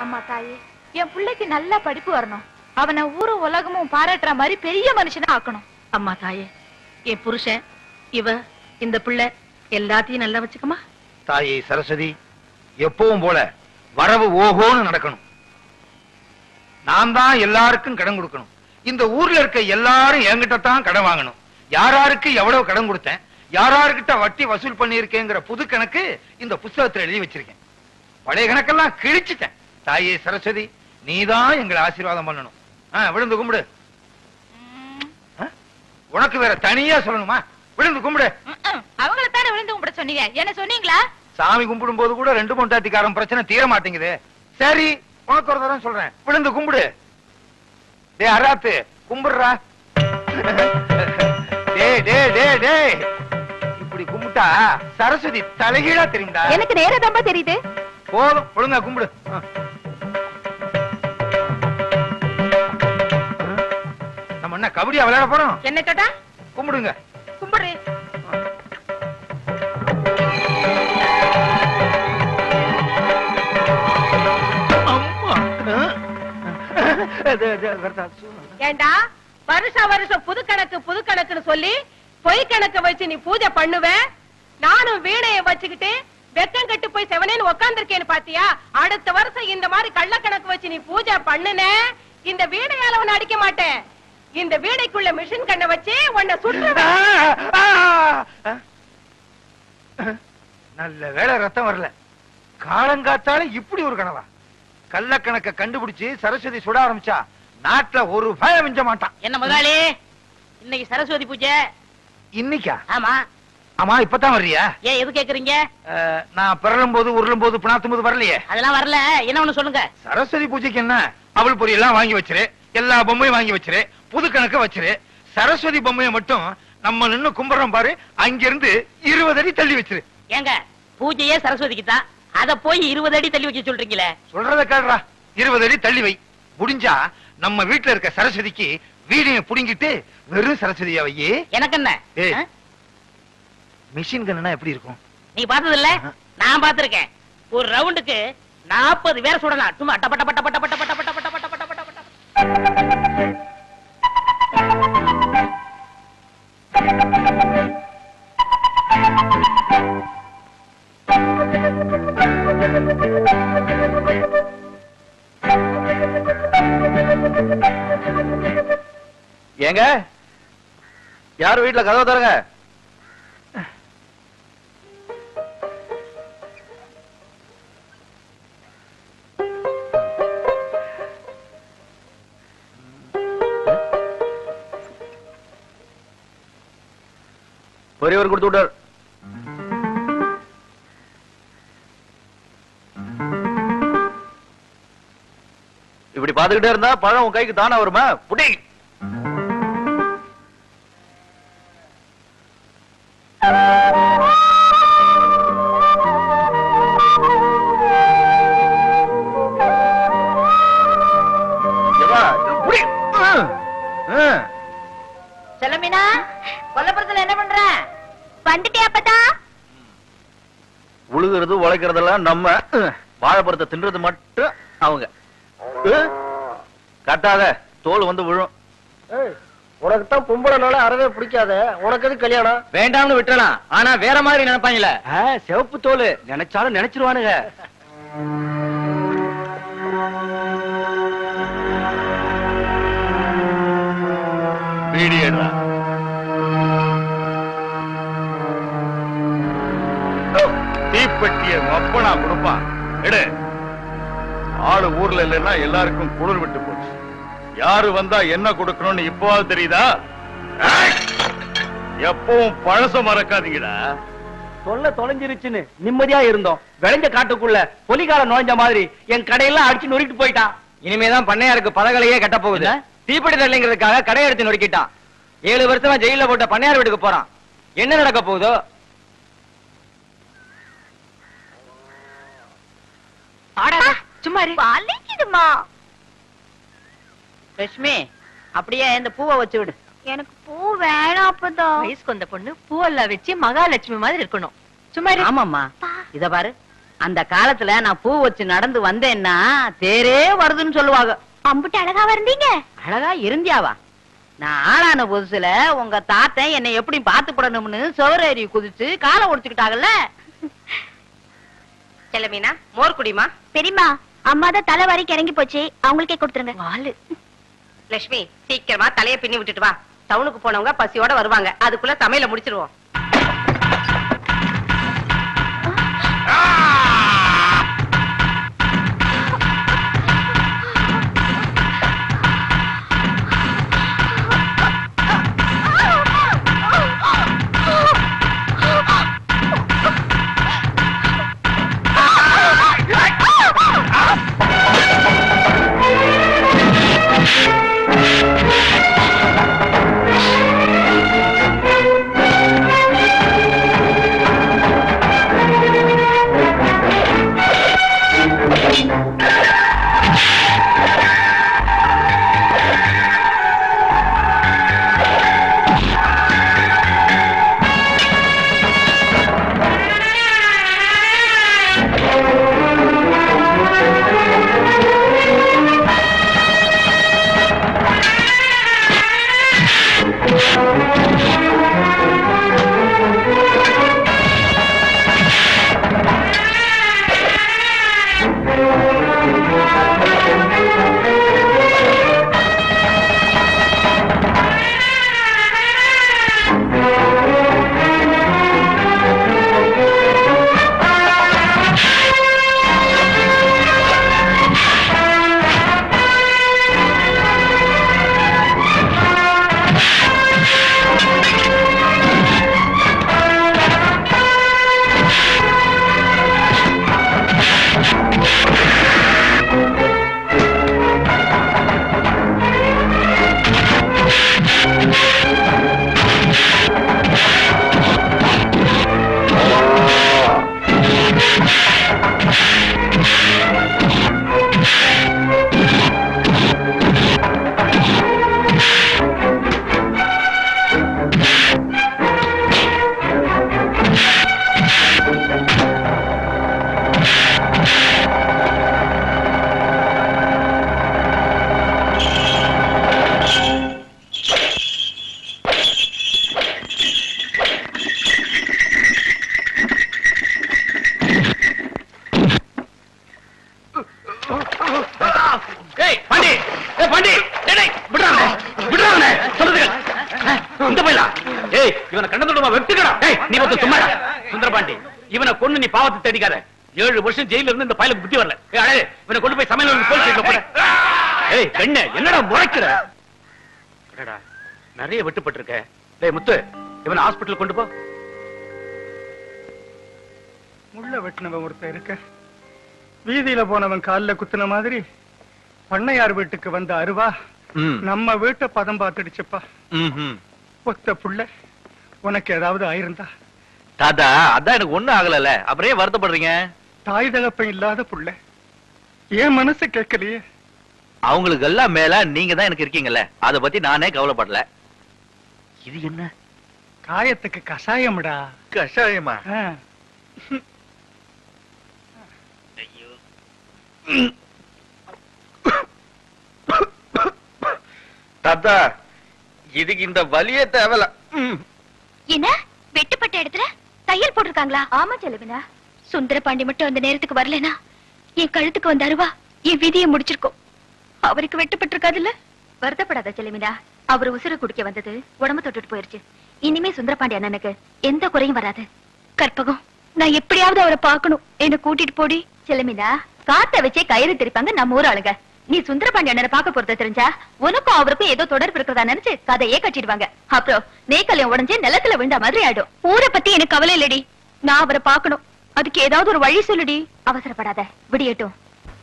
அம்மா தாயே என் பிள்ளைக்கு நல்ல படிப்பு வரணும் அவனை ஊரும் உலகமும் பாராட்டுற மாதிரி பெரிய மனுஷனா ஆக்கணும் அம்மா தாயே என் புருஷன் இவ இந்த பிள்ளை எல்லாத்தையும் நல்லா வச்சுக்கமா தாயே சரஸ்வதி எப்பவும் போல வரவு ஓஹோன்னு நடக்கணும் நான் தான் எல்லாருக்கும் கடன் கொடுக்கணும் இந்த ஊர்ல இருக்க எல்லாரும் என்கிட்ட தான் கடன் வாங்கணும் யாராருக்கு எவ்வளவு கடன் கொடுத்தேன் யாராருக்கிட்ட வட்டி வசூல் பண்ணியிருக்கேங்கிற புது கணக்கு இந்த புஸ்தகத்துல எழுதி வச்சிருக்கேன் பழைய கணக்கெல்லாம் கிழிச்சிட்டேன் தாயே சரஸ்வதி நீதான் எங்களை ஆசீர்வாதம் பண்ணணும் ஆ, விழுந்து கும்பிடு ஆ? உனக்கு வேற தனியா சொல்லணுமா விழுந்து கும்பிடு அவங்கள தானே விழுந்து கும்பிட சொன்னீங்க என்ன சொன்னீங்களா சாமி கும்பிடும் போது கூட ரெண்டு பொண்டாட்டிக்காரன் பிரச்சனை தீர மாட்டேங்குது சரி உனக்கு ஒரு தரம் சொல்றேன் விழுந்து கும்பிடு டே அராத்து கும்பிடுறா டே டே டே டே இப்படி கும்பிட்டா சரஸ்வதி தலைகீழா தெரியும்டா எனக்கு நேரதாம்பா தெரியுது போதும் ஒழுங்கா கும்பிடு ஆ. நம்ம என்ன கபடியா விளையாட போறோம் என்ன கேட்டா கும்பிடுங்க கும்பிடு அம்மா அது, அது, வரதா, சூ- ஏண்டா வருஷம் வருஷம் புது கணக்கு புது கணக்குன்னு சொல்லி பொய் கணக்க வச்சு நீ பூஜை பண்ணுவ நானும் வீணைய வச்சுக்கிட்டு வெக்கம் கட்டு போய் செவனேன்னு உக்காந்துருக்கேன்னு பாத்தியா அடுத்த வருஷம் இந்த மாதிரி கள்ள கணக்கு வச்சு நீ பூஜை பண்ணுன இந்த வீணையால உன்னை அடிக்க மாட்டேன் இந்த வீணைக்குள்ள மிஷின் கண்ணை வச்சு உன்னை சுற்றுவேன் ஆ, ஆ, ஆ. நல்ல வேளை ரத்தம் வரல காலங்காத்தால இப்படி ஒரு கனவா கள்ளக்கணக்க கண்டுபிடிச்சு சரஸ்வதி சுட ஆரம்பிச்சா நாட்டுல ஒரு பயம் மிஞ்ச மாட்டான் என்ன முதலாளி இன்னைக்கு சரஸ்வதி பூஜை இன்னைக்கா ஆமா ஆமா இப்பதான் வர்றியா ஏன் எது கேக்குறீங்க அஹ், நான் பிறலும் போது உருளும் போது பிணாத்தும் போது வரலையே அதெல்லாம் வரல என்ன ஒண்ணு சொல்லுங்க சரஸ்வதி பூஜைக்கு என்ன அவள் பொரி எல்லாம் வாங்கி வச்சிரு எல்லா பொம்மையும் வாங்கி வச்சிரு புது கணக்க வச்சிரு சரஸ்வதி பொம்மையை மட்டும் நம்ம நின்னு கும்பிடுறோம் பாரு அங்கிருந்து இருபது அடி தள்ளி வச்சிரு ஏங்க பூஜையே சரஸ்வதிக்கு தான் அத போய் இருபது அடி தள்ளி வைக்க சொல்றீங்களே சொல்றத கேடுறா இருபது அடி தள்ளி வை முடிஞ்சா நம்ம வீட்டுல இருக்க சரஸ்வதிக்கு வீடிய புடுங்கிட்டு வெறும் சரஸ்வதியா வையே எனக்கு என்ன ஏய். ஆ? மிஷின் கன்னா எப்படி இருக்கும் நீ பார்த்தது இல்ல நான் பார்த்திருக்கேன் ஒரு ரவுண்டுக்கு நாற்பது பேர் சுடலாம் சும்மா டப்ப டப்ப டப்ப டப்ப டப்ப டப்ப டப்ப டப்ப டப்ப டப்ப டப்ப. ஏங்க யார் வீட்டுல கதவை தரங்க பெரியவர் கொடுத்து விட்டார் இப்படி பாத்துக்கிட்டே இருந்தா பழம் உன் கைக்கு தானா வருமா புடி எப்பா, புடி. ஆ, ஆ. செல்லமீனா கொல்லப்புறத்துல என்ன பண்ற வந்துட்டே அப்பதா உழுகிறது உழைக்கிறதெல்லாம் நம்ம வாழைப்பழத்தை தின்றது மட்டும் அவங்க அஹ், கட்டாத தோல் வந்து விழும் உனக்கு தான் பொம்பளைனால அறவே பிடிக்காத உனக்கு எது கல்யாணம் வேண்டாம்னு விட்டுறலாம் ஆனா வேற மாதிரி நினைப்பாங்கல்ல சிவப்பு தோல் நினைச்சாலும் நினைச்சிருவானுங்க பீடியடா தீப்பெட்டிய அப்பனா கொடுப்பான் எடு ஆளு ஊர்ல இல்லைன்னா எல்லாருக்கும் குளிர் விட்டு போச்சு யாரு வந்தா என்ன கொடுக்கணும்னு இப்போவாது தெரியுதா ஏய்! எப்பவும் பழச மறக்காதீங்கடா சொல்ல தொலைஞ்சிருச்சுன்னு நிம்மதியா இருந்தோம் விளைஞ்ச காட்டுக்குள்ள பொலிகால நுழைஞ்ச மாதிரி என் கடையெல்லாம் அடிச்சு நொறுக்கிட்டு போயிட்டான் இனிமேதான் பண்ணையாருக்கு பதகலையே கட்ட போகுது தீப்பெட்டி தரலைங்கிறதுக்காக கடை எடுத்து நொறுக்கிட்டான் ஏழு வருஷமா ஜெயில போட்ட பண்ணையார் வீட்டுக்கு போறான் என்ன நடக்க போகுதோ ஆடாத சும்மா இரு வலிக்குதுமா லட்சுமி அப்படியே இந்த பூவை வச்சு விடு எனக்கு பூ வேணாம் அப்பதா வயசுக்கு வந்த பொண்ணு பூவெல்லாம் வச்சு மகாலட்சுமி மாதிரி இருக்கணும் சும்மா இரு ஆமாம்மா இத பாரு அந்த காலத்துல நான் பூ வச்சு நடந்து வந்தேன்னா தேரே வருதுன்னு சொல்லுவாங்க அம்புட்டு அழகா இருந்தீங்க அழகா இருந்தியாவா நான் ஆளான புதுசுல உங்க தாத்தன் என்னை எப்படி பாத்துப்படணும்னு சோரேறி குதிச்சு காலை ஒடிச்சுக்கிட்டாங்கல்ல செல்லமீனா மோர் குடிமா பெரியமா அம்மா தான் தலை வரைக்கும் இறங்கி போச்சு அவங்களுக்கே கொடுத்துருங்க வாலு லட்சுமி சீக்கிரமா தலைய பின்னி விட்டுட்டு வா டவுனுக்கு போனவங்க பசியோட வருவாங்க அதுக்குள்ள சமையல முடிச்சிருவோம் ஏய் பாண்டி ஏய் பாண்டி டேய் டேய் விடுறானே விடுறானே சொல்லுது இந்த பையலா ஏய் இவனை கண்டதுடமா வெட்டுக்கடா ஏய் நீ வந்து சும்மா இரு. சுந்தர பாண்டி இவனை கொன்னு நீ பாவத்தை தேடிக்காத ஏழு வருஷம் ஜெயில இருந்து இந்த பயலுக்கு புத்தி வரல ஏய் அழகு இவனை கொண்டு போய் சமையல் போலீஸ் ஸ்டேஷன்ல போடு ஏய் பெண்ணே என்னடா முறைக்கிற அடடா நிறைய வெட்டுப்பட்டிருக்க டேய் முத்து இவனை ஹாஸ்பிடல் கொண்டு போ முள்ள வெட்டினவன் ஒருத்தன் இருக்க வீதியில போனவன் கால்ல குத்துன மாதிரி பண்ணையார் வீட்டுக்கு வந்த அருவா நம்ம வீட்டை பதம் பார்த்துடுச்சுப்பா ஒத்த புள்ள உனக்கு ஏதாவது ஆயிருந்தா தாத்தா அதான் எனக்கு ஒண்ணும் ஆகலல அப்புறம் ஏன் வருத்தப்படுறீங்க தாய் தகப்பன் இல்லாத புள்ள என் மனசு கேட்கலையே அவங்களுக்கு எல்லாம் மேல நீங்க தான் எனக்கு இருக்கீங்கல்ல அத பத்தி நானே கவலைப்படல இது என்ன காயத்துக்கு கஷாயம்டா கஷாயமா ஆ. தாத்தா இதுக்கு இந்த வலியே தேவல என்ன வெட்டுப்பட்ட இடத்துல தையல் போட்டிருக்காங்களா ஆமா செலவினா சுந்தர பாண்டி மட்டும் அந்த நேரத்துக்கு வரலனா என் கழுத்துக்கு வந்த அருவா என் விதியை முடிச்சிருக்கோம் அவருக்கு வெட்டுப்பட்டிருக்காதுல்ல வருத்தப்படாத செலவினா அவர் உசுர குடிக்க வந்தது உடம்பு தொட்டுட்டு போயிருச்சு இனிமே சுந்தரபாண்டி அண்ணனுக்கு எந்த குறையும் வராது கற்பகம் நான் எப்படியாவது அவரை பார்க்கணும் என்ன கூட்டிட்டு போடி செலமினா காத்த வச்சே கயிறு திரிப்பாங்க நம்ம ஊர் ஆளுங்க நீ சுந்தரபாண்டி அண்ணனை பார்க்க போறத தெரிஞ்சா உனக்கும் அவருக்கும் ஏதோ தொடர்பு இருக்கிறதா நினைச்சு கதையே கட்டிடுவாங்க அப்புறம் நேக்கலையும் உடஞ்சு நிலத்துல விழுந்த மாதிரி ஆயிடும் ஊரை பத்தி எனக்கு கவலை இல்லடி நான் அவரை பார்க்கணும் அதுக்கு ஏதாவது ஒரு வழி சொல்லுடி அவசரப்படாத விடியட்டும்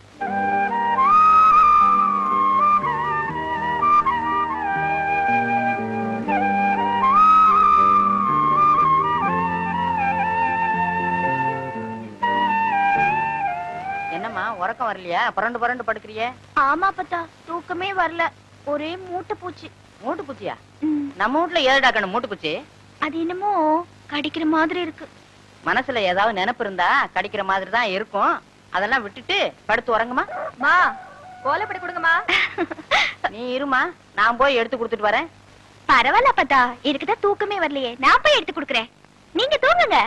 என்னம்மா உறக்கம் வரலையா புரண்டு புரண்டு படுக்கிறியே ஆமா பத்தா தூக்கமே வரல ஒரே மூட்டை பூச்சி மூட்டு பூச்சியா நம்ம வீட்ல ஏழுடா கண்ணு மூட்டு பூச்சி அது என்னமோ கடிக்கிற மாதிரி இருக்கு மனசுல ஏதாவது நினைப்பு இருந்தா கடிக்கிற மாதிரி தான் இருக்கும் அதெல்லாம் விட்டுட்டு படுத்து உறங்குமா மா கோலப்படி கொடுங்கம்மா நீ இருமா நான் போய் எடுத்து கொடுத்துட்டு வரேன் பரவாயில்ல அப்பதா எனக்குதான் தூக்கமே வரலையே நான் போய் எடுத்து கொடுக்குறேன் நீங்க தூங்குங்க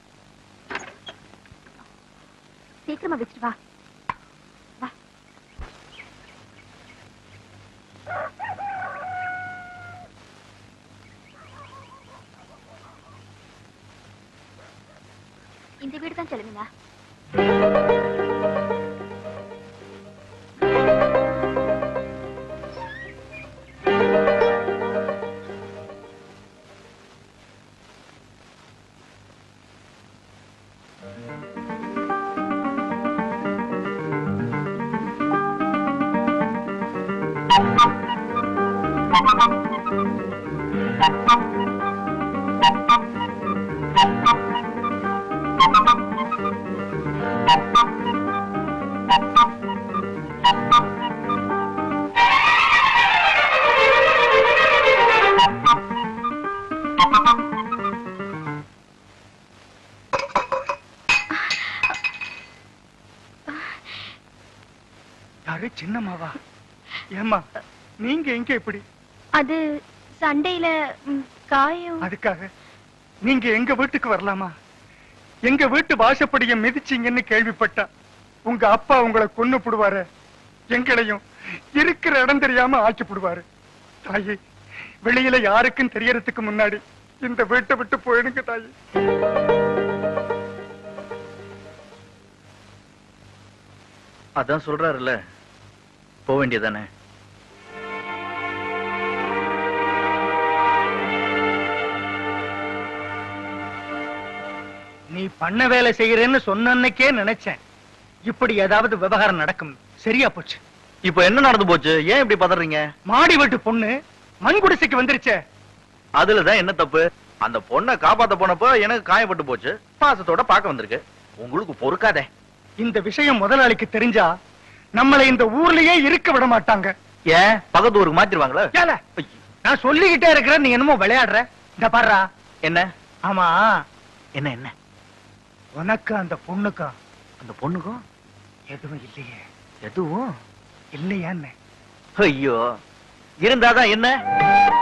சீக்கிரமா வச்சுட்டு வா வா. இந்த வீடு தான் செல்லுங்க யாரு சின்னம்மாவா ஏம்மா நீங்க எங்க இப்படி அது சண்டையில ம், காயம் அதுக்காக நீங்க எங்க வீட்டுக்கு வரலாமா எங்க வீட்டு வாசப்படிய மிதிச்சீங்கன்னு கேள்விப்பட்டா உங்க அப்பா உங்களை கொன்னு புடுவாரு எங்களையும் இருக்கிற இடம் தெரியாம ஆக்கி புடுவாரு தாயே வெளியில யாருக்கும் தெரியறதுக்கு முன்னாடி இந்த வீட்டை விட்டு போயிடுங்க தாயே அதான் சொல்றாருல்ல போக வேண்டியதானே நீ பண்ண வேலை செய்யறேன்னு சொன்ன அன்னைக்கே நினைச்சேன் இப்படி ஏதாவது விவகாரம் நடக்கும் சரியா போச்சு இப்போ என்ன நடந்து போச்சு ஏன் இப்படி பதறீங்க மாடி வீட்டு பொண்ணு மண் குடிசைக்கு வந்துருச்சே அதுலதான் என்ன தப்பு அந்த பொண்ணை காப்பாத்த போனப்போ எனக்கு காயப்பட்டு போச்சு பாசத்தோட பார்க்க வந்திருக்கு உங்களுக்கு பொறுக்காதே இந்த விஷயம் முதலாளிக்கு தெரிஞ்சா நம்மளை இந்த ஊர்லயே இருக்க விட மாட்டாங்க ஏன் பக்கத்து ஊருக்கு மாத்திருவாங்களா ஏல, நான் சொல்லிக்கிட்டே இருக்கிறேன் நீ என்னமோ விளையாடுற இந்த பாருடா என்ன ஆமா என்ன என்ன உனக்கு அந்த பொண்ணுக்கும் அந்த பொண்ணுக்கும் எதுவும் இல்லையே எதுவும் இல்லையான்னு ஐயோ இருந்தாதான் என்ன